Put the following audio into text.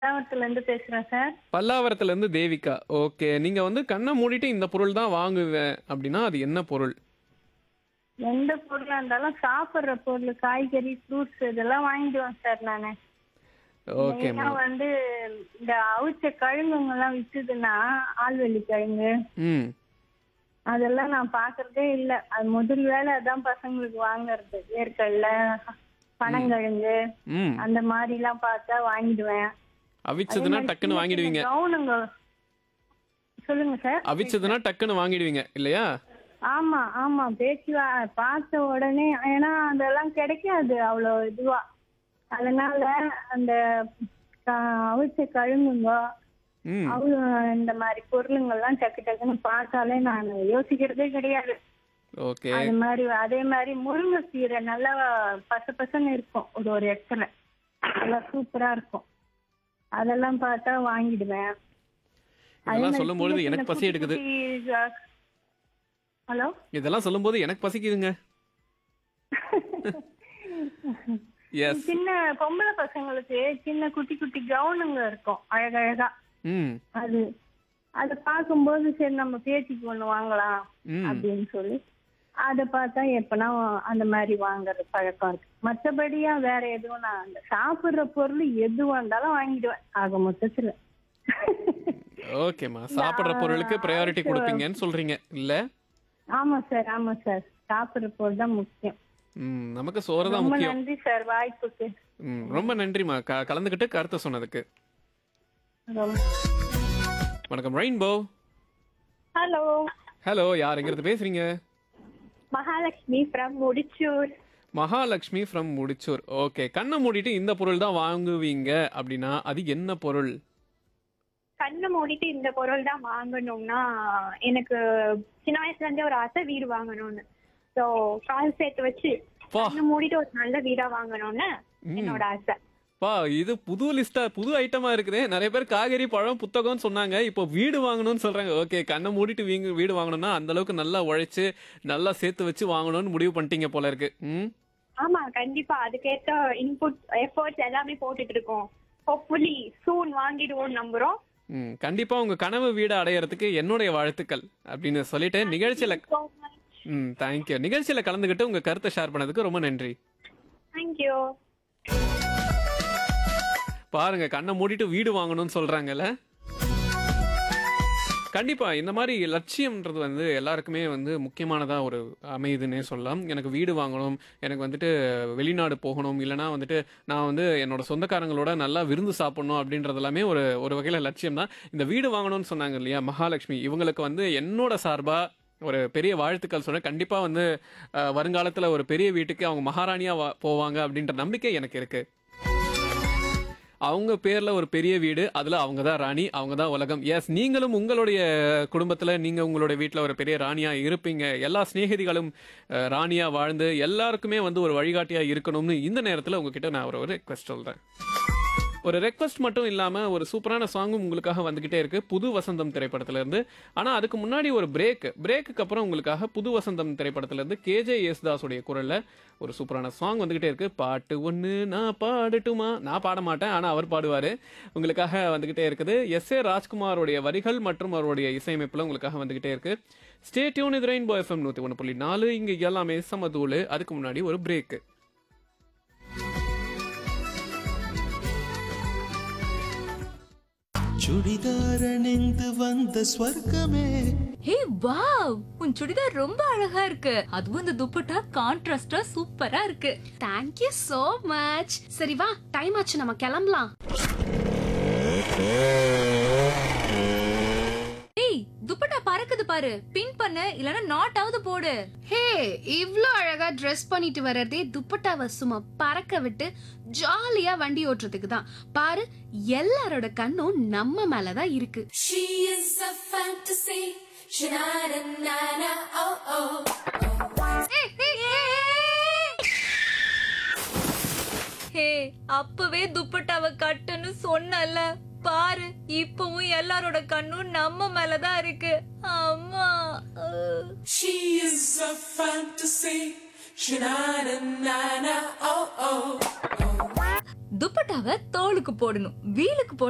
பல்லாவரத்துல இருந்து பேசுறேன் சார் பல்லாவரத்துல இருந்து தேவிகா ஓகே நீங்க வந்து கண்ணை மூடிட்டு இந்த பொருள் தான் வாங்குவேன் அப்படின்னா அது என்ன பொருள் எந்த பொருளா இருந்தாலும் சாப்பிடுற பொருள் காய்கறி ஃப்ரூட்ஸ் இதெல்லாம் வாங்கிடுவேன் சார் நானு ஓகேம்மா மெயினா வந்து இந்த அவிச்ச கிழங்குங்க எல்லாம் வித்துதுன்னா ஆள்வெள்ளி கிழங்கு ம் அதெல்லாம் நான் பாக்குறதே இல்ல அது முதல் வேலை அதான் பசங்களுக்கு வாங்குறது வேர்க்கடல பனங்கிழங்கு ம் அந்த மாதிரி எல்லாம் பார்த்தா வாங்கிடுவேன் அவிச்சதுன்னா டக்குன்னு வாங்கிடுவீங்க கவுனுங்க சொல்லுங்க சார் அவிச்சதுன்னா டக்குன்னு வாங்கிடுவீங்க இல்லையா ஆமா ஆமா பேச்சு வா- பார்த்த உடனே ஏன்னா அதெல்லாம் கிடைக்காது அவ்வளோ இதுவா அதனால அந்த க- அவிச்ச கழுங்குங்க ம் அவ்வளோ இந்த மாதிரி பொருளுங்கெல்லாம் டக்கு டக்குன்னு பார்த்தாலே நான் யோசிக்கிறதே கிடையாது ஓகே அது மாதிரி அதே மாதிரி முருங்கைக்கீரை நல்லா பச பசன்னு இருக்கும் ஒரு ஒரு இடத்துல நல்லா சூப்பரா இருக்கும் அதெல்லாம் பார்த்தா வாங்கிடுவேன் இதெல்லாம் சொல்லும்பொழுது எனக்கு பசி எடுக்குது ஹலோ இதெல்லாம் சொல்லும்போது எனக்கு பசிக்குதுங்க எஸ் சின்ன பொம்பளை பசங்களுக்கு சின்ன குட்டி குட்டி கவுனுங்க இருக்கும் அழகழகா ம் அது அது பார்க்கும்போது சரி நம்ம பேத்திக்கு ஒண்ணு வாங்கலாம் ம் அப்படின்னு சொல்லி அதை பார்த்தா எப்பனா அந்த மாதிரி வாங்குறது பழக்கம் இருக்கு மற்றபடியா வேற எதுவும் நான் அந்த சாப்பிடுற பொருள் எதுவா இருந்தாலும் வாங்கிடுவேன் ஆக மொத்தத்துல ஓகேம்மா சாப்பிடுற பொருளுக்கு ப்ரையாரிட்டி கொடுப்பீங்கன்னு சொல்றீங்க இல்ல ஆமா சார் ஆமா சார் சாப்பிடுற பொருள் தான் முக்கியம் ம் நமக்கு சோறு தான் ரொம்ப முக்கியம் நன்றி சார் வாய்ப்புக்கு ம் ரொம்ப நன்றிம்மா க- கலந்துக்கிட்டு கருத்தை சொன்னதுக்கு ரொம்ப வணக்கம் ரெயின்போ ஹலோ ஹலோ யார் எங்கிறது பேசுறீங்க Mahalakshmi from Mudichur Mahalakshmi from Mudichur okay கண்ணை மூடிட்டு இந்த பொருள் தான் வாங்குவீங்க அப்படின்னா அது என்ன பொருள் கண்ணை மூடிட்டு இந்த பொருள் தான் வாங்கணும்னா எனக்கு சின்ன வயசுல இருந்தே ஒரு ஆசை வீடு வாங்கணும்னு ஸோ கால் சேர்த்து வச்சு பா கண்ணை மூடிட்டு ஒரு நல்ல வீடா வாங்கணும்னு ம். என்னோட ஆசை பா இது புது லிஸ்டா புது ஐட்டமா இருக்குதே நிறைய பேர் காய்கறி பழம் புத்தகம்னு சொன்னாங்க இப்போ வீடு வாங்கணும்னு சொல்றாங்க ஓகே கண்ணை மூடிட்டு வீங்க வீடு வாங்கணும்னா அந்த அளவுக்கு நல்லா உழைச்சு நல்லா சேர்த்து வச்சு வாங்கணும்னு முடிவு பண்ணிட்டீங்க போல இருக்கு ம் ஆமா கண்டிப்பா அதுக்கேத்த இன்புட் எஃபர்ட்ஸ் எல்லாமே போட்டுட்டு இருக்கோம் ஹோப்ஃபுல்லி சூன் வாங்கிடுவோம் நம்புறோம் ம் கண்டிப்பா உங்க கனவு வீடு அடையறதுக்கு என்னுடைய வாழ்த்துக்கள் அப்படின்னு சொல்லிட்டு நிகழ்ச்சியில ம் தேங்க்யூ நிகழ்ச்சியில கலந்துக்கிட்டு உங்க கருத்தை ஷேர் பண்ணதுக்கு ரொம்ப நன்றி தேங்க்யூ பாருங்க கண்ணை மூடிட்டு வீடு வாங்கணும்னு சொல்றாங்கல்ல கண்டிப்பா இந்த மாதிரி லட்சியம்ன்றது வந்து எல்லாருக்குமே வந்து முக்கியமானதா ஒரு அமையுதுன்னே சொல்லலாம் எனக்கு வீடு வாங்கணும் எனக்கு வந்துட்டு வெளிநாடு போகணும் இல்லைனா வந்துட்டு நான் வந்து என்னோட சொந்தக்காரங்களோட நல்லா விருந்து சாப்பிடணும் அப்படின்றது எல்லாமே ஒரு ஒரு வகையில லட்சியம் தான் இந்த வீடு வாங்கணும்னு சொன்னாங்க இல்லையா மகாலட்சுமி இவங்களுக்கு வந்து என்னோட சார்பா ஒரு பெரிய வாழ்த்துக்கள் சொல்றேன் கண்டிப்பா வந்து அஹ், வருங்காலத்துல ஒரு பெரிய வீட்டுக்கு அவங்க மகாராணியா வா- போவாங்க அப்படின்ற நம்பிக்கை எனக்கு இருக்கு அவங்க பேர்ல ஒரு பெரிய வீடு அதுல அவங்க தான் ராணி அவங்க தான் உலகம் எஸ் நீங்களும் உங்களுடைய குடும்பத்துல நீங்க உங்களுடைய வீட்ல ஒரு பெரிய ராணியா இருப்பீங்க எல்லா சிநேகிதிகளும் அஹ், ராணியா வாழ்ந்து எல்லாருக்குமே வந்து ஒரு வழிகாட்டியா இருக்கணும்னு இந்த நேரத்துல உங்ககிட்ட நான் ஒரு ஒரு ரெக்வஸ்ட் சொல்றேன் ஒரு ரெக்வஸ்ட் மட்டும் இல்லாம ஒரு சூப்பரான சாங்கும் உங்களுக்காக வந்துகிட்டே இருக்கு புது வசந்தம் திரைப்படத்துல இருந்து ஆனா அதுக்கு முன்னாடி ஒரு பிரேக் பிரேக்குக்கு அப்புறம் உங்களுக்காக புது வசந்தம் திரைப்படத்துல இருந்து கேஜே யேசுதாஸுடைய குரல்ல ஒரு சூப்பரான சாங் வந்துகிட்டே இருக்கு பாட்டு ஒண்ணு நான் பாடட்டுமா நான் பாட மாட்டேன் ஆனா அவர் பாடுவாரு உங்களுக்காக வந்துகிட்டே இருக்குது எஸ் ஏ ராஜ்குமாரோடைய வரிகள் மற்றும் அவருடைய இசையமைப்புல உங்களுக்காக வந்துகிட்டே இருக்கு ஸ்டே டியூன் இது ரெயின்போ எஃப்எம் நூத்தி ஒன்று புள்ளி நாலு இங்க எல்லாமே சமதூளு அதுக்கு முன்னாடி ஒரு பிரேக் சுடிதார் அணிந்து வந்த ஸ்வர்க்கமே ஹே வாவ் உன் சுடிதார் ரொம்ப அழகா இருக்கு அதுவும் இந்த துப்பட்டா கான்ட்ராஸ்டா சூப்பரா இருக்கு தேங்க் யூ so மச் சரி வா டைம் ஆச்சு நம்ம கிளம்பலாம் ஏய் துப்பட்டா பறக்குது பாரு பின் பண்ணு இல்லனா நாட் ஆவது போடு ஹே இவ்ளோ அழகா ட்ரெஸ் பண்ணிட்டு வர்றதே துப்பட்டாவை சும்மா பறக்க விட்டு ஜாலியா வண்டி ஓட்டுறதுக்கு தான் பாரு எல்லாரோட கண்ணும் நம்ம மேல தான் இருக்கு She is a fantasy. Sha-na-na-na-na, oh oh. ஹே அப்பவே துப்பட்டாவை கட்டுன்னு சொன்னல பாரு இப்பவும் எல்லாரோட கண்ணும் நம்ம மேலதான் இருக்கு அம்மா அஹ். She is a fantasy. Sha-na-na-na-na, oh oh. துப்பட்டாவை தோலுக்கு போடணும் வீலுக்கு போட